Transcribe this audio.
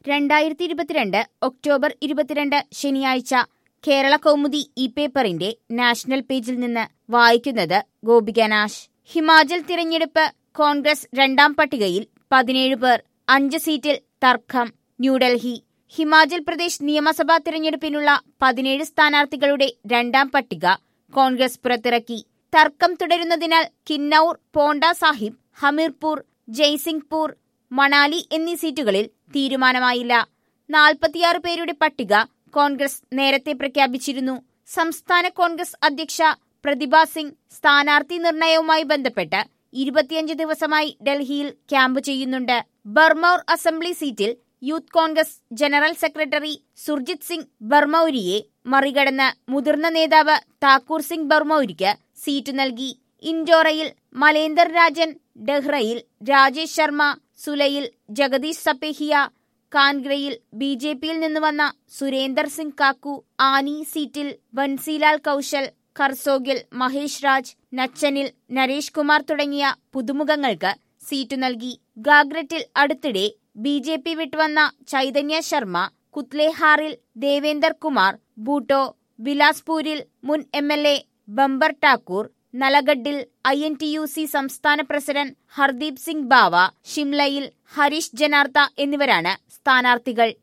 രണ്ടായിരത്തി ഇരുപത്തിരണ്ട് ഒക്ടോബർ ഇരുപത്തിരണ്ട് ശനിയാഴ്ച കേരള കൗമുദി ഇ പേപ്പറിന്റെ നാഷണൽ പേജിൽ നിന്ന് വായിക്കുന്നത് ഗോപിക നാശ് ഹിമാചൽ തിരഞ്ഞെടുപ്പ് കോൺഗ്രസ് രണ്ടാം പട്ടികയിൽ പതിനേഴ് പേർ അഞ്ച് സീറ്റിൽ തർക്കം ന്യൂഡൽഹി ഹിമാചൽ പ്രദേശ് നിയമസഭാ തിരഞ്ഞെടുപ്പിനുള്ള പതിനേഴ് സ്ഥാനാർത്ഥികളുടെ രണ്ടാം പട്ടിക കോൺഗ്രസ് പുറത്തിറക്കി തർക്കം തുടരുന്നതിനാൽ കിന്നൌർ പോണ്ട സാഹിബ് ഹമീർപൂർ ജയ്സിംഗ്പൂർ മണാലി എന്നീ സീറ്റുകളിൽ തീരുമാനമായില്ല നാൽപ്പത്തിയാറ് പേരുടെ പട്ടിക കോൺഗ്രസ് നേരത്തെ പ്രഖ്യാപിച്ചിരുന്നു സംസ്ഥാന കോൺഗ്രസ് അധ്യക്ഷ പ്രതിഭ സിംഗ് സ്ഥാനാർത്ഥി നിർണയവുമായി ബന്ധപ്പെട്ട് ഇരുപത്തിയഞ്ച് ദിവസമായി ഡൽഹിയിൽ ക്യാമ്പ് ചെയ്യുന്നുണ്ട് ബർമൌർ അസംബ്ലി സീറ്റിൽ youth Congress general secretary Surjit Singh ബർമൌരിയെ മറികടന്ന് മുതിർന്ന നേതാവ് താക്കൂർ സിംഗ് ബർമൌരിക്ക് സീറ്റ് നൽകി ഇൻഡോറയിൽ മലേന്ദർ രാജൻ ഡെഹ്റയിൽ രാജേഷ് ശർമ്മ സുലയിൽ ജഗദീഷ് സപ്പേഹിയ കാൻഗ്രയിൽ ബി ജെ പിയിൽ നിന്ന് വന്ന സുരേന്ദർ സിംഗ് കാക്കു ആനി സീറ്റിൽ ബൻസിലാൽ കൌശൽ ഖർസോഗിൽ മഹേഷ് രാജ് നച്ചനിൽ നരേഷ് കുമാർ തുടങ്ങിയ പുതുമുഖങ്ങൾക്ക് സീറ്റു നൽകി ഗാഗ്രറ്റിൽ അടുത്തിടെ ബി ജെ പി വിട്ടുവന്ന ചൈതന്യ ശർമ്മ കുത്ലേഹാറിൽ ദേവേന്ദർ കുമാർ ബൂട്ടോ ബിലാസ്പൂരിൽ മുൻ M L A Bumber Thakur നലഗഡിൽ I N T U C സംസ്ഥാന പ്രസിഡന്റ് ഹർദീപ് സിംഗ് ബാവ ഷിംലയിൽ ഹരീഷ് ജനാർത്ത എന്നിവരാണ് സ്ഥാനാർത്ഥികൾ